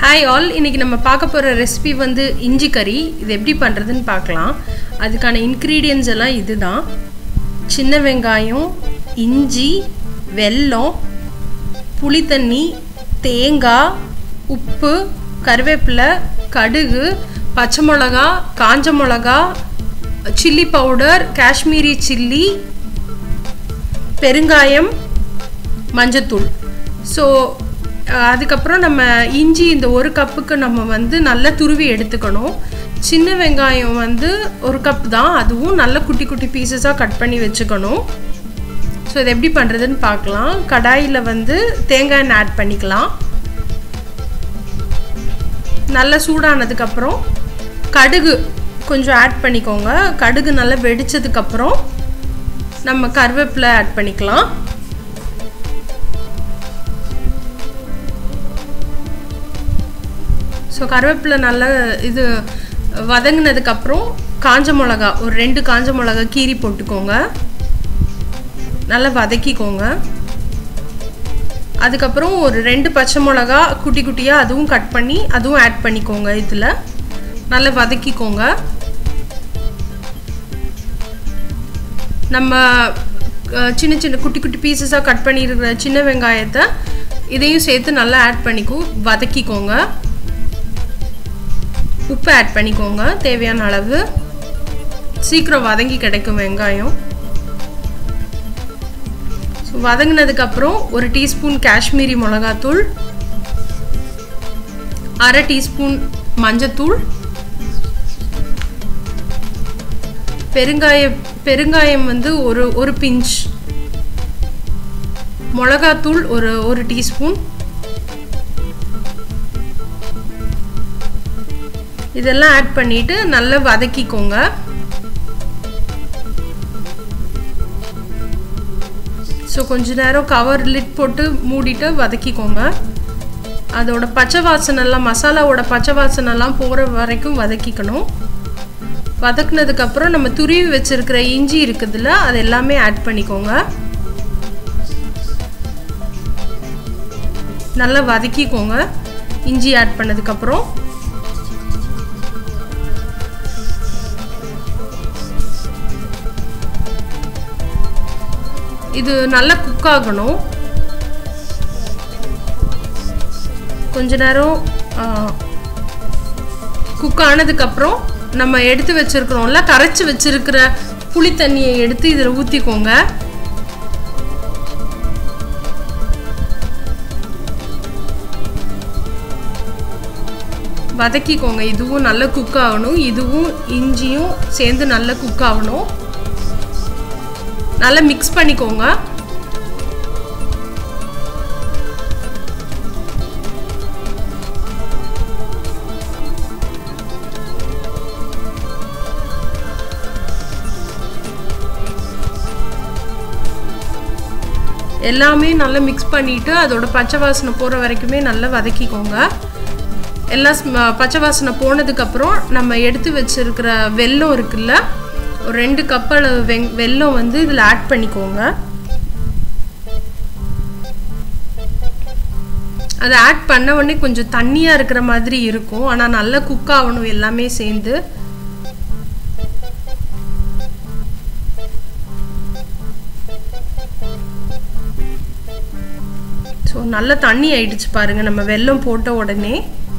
hi all இன்னைக்கு நம்ம பார்க்க போகிற ரெசிபி வந்து இஞ்சி கறி இது எப்படி பண்ணுறதுன்னு பார்க்கலாம் அதுக்கான இன்க்ரீடியன்ஸ் எல்லாம் இதுதான் சின்ன வெங்காயம் இஞ்சி வெல்லம் புளித்தண்ணி தேங்காய் உப்பு கருவேப்பிலை கடுகு பச்சை மிளகா காஞ்ச மிளகா சில்லி பவுடர் காஷ்மீரி சில்லி பெருங்காயம் மஞ்சத்தூள் ஸோ அதுக்கப்புறம் நம்ம இஞ்சி இந்த ஒரு கப்புக்கு நம்ம வந்து நல்லா துருவி எடுத்துக்கணும் சின்ன வெங்காயம் வந்து ஒரு கப் தான் அதுவும் நல்ல குட்டி குட்டி பீசஸாக கட் பண்ணி வச்சுக்கணும் ஸோ இது எப்படி பண்ணுறதுன்னு பார்க்கலாம் கடாயில் வந்து தேங்காய் எண்ணெய் ஆட் பண்ணிக்கலாம் நல்லா சூடானதுக்கப்புறம் கடுகு கொஞ்சம் ஆட் பண்ணிக்கோங்க கடுகு நல்லா வெடித்ததுக்கப்புறம் நம்ம கருவேப்பிலை ஆட் பண்ணிக்கலாம் ஸோ கருவேப்பிலை நல்லா இது வதங்கினதுக்கப்புறம் காஞ்ச மிளகா ஒரு ரெண்டு காஞ்ச மிளகா கீரி போட்டுக்கோங்க நல்லா வதக்கிக்கோங்க அதுக்கப்புறம் ஒரு ரெண்டு பச்சை மிளகா குட்டி குட்டியாக அதுவும் கட் பண்ணி அதுவும் ஆட் பண்ணிக்கோங்க இதில் நல்லா வதக்கிக்கோங்க நம்ம சின்ன சின்ன குட்டி குட்டி பீசஸாக கட் பண்ணியிருக்கிற சின்ன வெங்காயத்தை இதையும் சேர்த்து நல்லா ஆட் பண்ணிக்கோ வதக்கிக்கோங்க உப்பு ஆட் பண்ணிக்கோங்க தேவையான அளவு சீக்கிரம் வதங்கி கிடைக்கும் வெங்காயம் ஸோ வதங்கினதுக்கப்புறம் ஒரு டீஸ்பூன் காஷ்மீரி மிளகாத்தூள் அரை டீஸ்பூன் மஞ்சத்தூள் பெருங்காய பெருங்காயம் வந்து ஒரு ஒரு பிஞ்ச் மிளகாத்தூள் ஒரு ஒரு டீஸ்பூன் இதெல்லாம் ஆட் பண்ணிட்டு நல்லா வதக்கிக்கோங்க ஸோ கொஞ்ச நேரம் கவர் லிட் போட்டு மூடிட்டு வதக்கிக்கோங்க அதோட பச்சை வாசனைலாம் மசாலாவோட பச்சை வாசனைலாம் போகிற வரைக்கும் வதக்கிக்கணும் வதக்குனதுக்கப்புறம் நம்ம துருவி வச்சுருக்கிற இஞ்சி இருக்குதுல்ல அது எல்லாமே ஆட் பண்ணிக்கோங்க நல்லா வதக்கிக்கோங்க இஞ்சி ஆட் பண்ணதுக்கப்புறம் இது நல்லா குக் ஆகணும் கொஞ்ச நேரம் குக் ஆனதுக்கப்புறம் நம்ம எடுத்து வச்சுருக்கிறோம்ல கரைச்சி வச்சுருக்கிற புளி தண்ணியை எடுத்து இதில் ஊற்றிக்கோங்க வதக்கிக்கோங்க இதுவும் நல்லா குக் ஆகணும் இதுவும் இஞ்சியும் சேர்ந்து நல்லா குக் ஆகணும் நல்லா மிக்ஸ் பண்ணிக்கோங்க எல்லாமே நல்லா மிக்ஸ் பண்ணிவிட்டு அதோட பச்சை வாசனை போகிற வரைக்குமே நல்லா வதக்கிக்கோங்க எல்லாம் பச்சை வாசனை போனதுக்கப்புறம் நம்ம எடுத்து வச்சுருக்கிற வெல்லம் இருக்குல்ல ஒரு ரெண்டு கப் அளவு வெங் வெல்லம் வந்து இதில் ஆட் பண்ணிக்கோங்க அதை ஆட் பண்ண உடனே கொஞ்சம் தண்ணியாக இருக்கிற மாதிரி இருக்கும் ஆனால் நல்லா குக் ஆகணும் எல்லாமே சேர்ந்து ஸோ நல்ல தண்ணி ஆயிடுச்சு பாருங்க நம்ம வெல்லம் போட்ட உடனே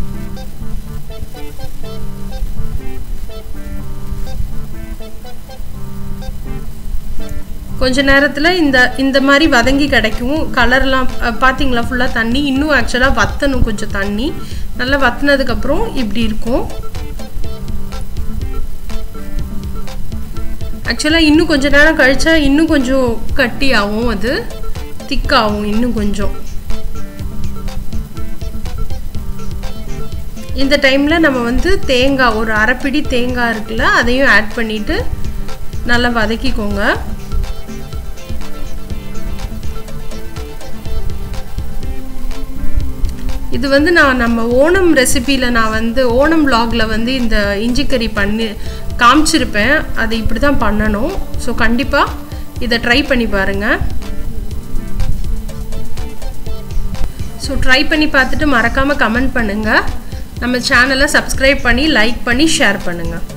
கொஞ்ச நேரத்தில் இந்த இந்த மாதிரி வதங்கி கிடைக்கும் கலர்லாம் பார்த்தீங்களா ஃபுல்லாக தண்ணி இன்னும் ஆக்சுவலாக வத்தணும் கொஞ்சம் தண்ணி நல்லா வத்தினதுக்கப்புறம் இப்படி இருக்கும் ஆக்சுவலாக இன்னும் கொஞ்ச நேரம் கழிச்சா இன்னும் கொஞ்சம் கட்டி ஆகும் அது திக்காகும் இன்னும் கொஞ்சம் இந்த டைமில் நம்ம வந்து தேங்காய் ஒரு அரைப்பிடி தேங்காய் இருக்குல்ல அதையும் ஆட் பண்ணிவிட்டு நல்லா வதக்கிக்கோங்க இது வந்து நான் நம்ம ஓணம் ரெசிப்பியில் நான் வந்து ஓணம் விலாகில் வந்து இந்த இஞ்சி கறி பண்ணி காமிச்சிருப்பேன் அது இப்படி தான் பண்ணணும் ஸோ கண்டிப்பாக இதை ட்ரை பண்ணி பாருங்கள் ஸோ ட்ரை பண்ணி பார்த்துட்டு மறக்காமல் கமெண்ட் பண்ணுங்கள் நம்ம சேனலை சப்ஸ்கிரைப் பண்ணி லைக் பண்ணி ஷேர் பண்ணுங்கள்